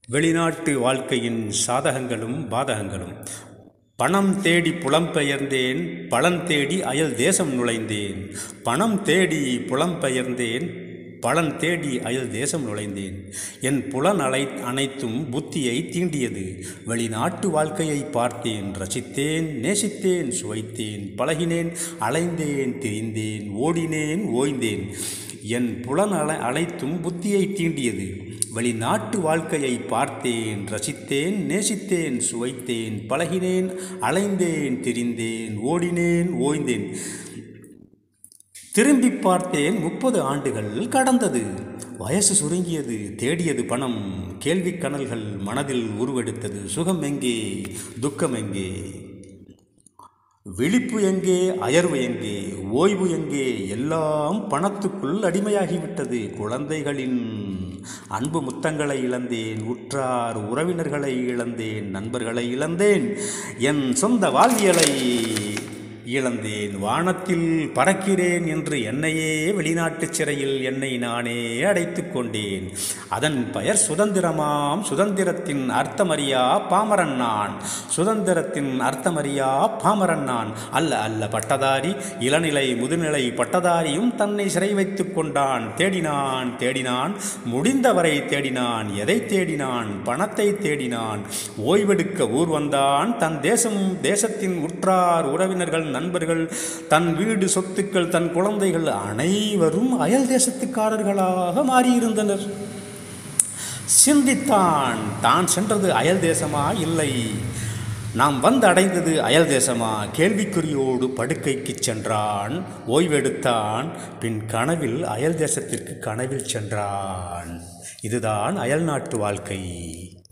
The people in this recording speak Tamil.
வெளிநாட்டு வாழ்க்கையின் சாதகங்களும் பாதகங்களும் பணம் தேடி புலம்பெயர்ந்தேன் பலன் தேடி அயல் தேசம் நுழைந்தேன் பணம் தேடி புலம்பெயர்ந்தேன் பலன் தேடி அயல் தேசம் நுழைந்தேன் என் புலன் அலை அனைத்தும் புத்தியை தீண்டியது வெளிநாட்டு வாழ்க்கையை பார்த்தேன் ரசித்தேன் நேசித்தேன் சுவைத்தேன் பழகினேன் அலைந்தேன் திரிந்தேன் ஓடினேன் ஓய்ந்தேன் என் புலன் அலை அனைத்தும் புத்தியை தீண்டியது வெளிநாட்டு வாழ்க்கையை பார்த்தேன் ரசித்தேன் நேசித்தேன் சுவைத்தேன் பழகினேன் அலைந்தேன் திரிந்தேன் ஓடினேன் ஓய்ந்தேன் திரும்பி பார்த்தேன் முப்பது ஆண்டுகள் கடந்தது வயசு சுருங்கியது தேடியது பணம் கேள்வி கனல்கள் மனதில் உருவெடுத்தது சுகம் எங்கே துக்கம் எங்கே விழிப்பு எங்கே அயர்வு எங்கே ஓய்வு எங்கே எல்லாம் பணத்துக்குள் அடிமையாகிவிட்டது குழந்தைகளின் அன்பு முத்தங்களை இழந்தேன் உற்றார் உறவினர்களை இழந்தேன் நண்பர்களை இழந்தேன் என் சொந்த வாழ்வியலை இழந்தேன் வானத்தில் பறக்கிறேன் என்று என்னையே வெளிநாட்டு சிறையில் என்னை நானே அடைத்து கொண்டேன் அதன் பெயர் சுதந்திரமாம் சுதந்திரத்தின் அர்த்தமறியா பாமரன் நான் சுதந்திரத்தின் அர்த்தமறியா பாமரன் நான் அல்ல அல்ல பட்டதாரி இளநிலை முதுநிலை பட்டதாரியும் தன்னை சிறை வைத்து கொண்டான் தேடினான் தேடினான் முடிந்தவரை தேடினான் எதை தேடினான் பணத்தை தேடினான் ஓய்வெடுக்க ஊர் வந்தான் தன் தேசம் தேசத்தின் உற்றார் உறவினர்கள் நண்பர்கள் தன் வீடு சொத்துக்கள் தன் குழந்தைகள் அனைவரும் அயல் தேசத்துக்காரர்களாக மாறியிருந்தனர் சிந்தித்தான் தான் சென்றது அயல் தேசமா இல்லை நாம் வந்து அடைந்தது அயல் தேசமா கேள்விக்குறியோடு படுக்கைக்கு சென்றான் ஓய்வெடுத்தான் பின் கனவில் அயல் தேசத்திற்கு கனவில் சென்றான் இதுதான் அயல் நாட்டு வாழ்க்கை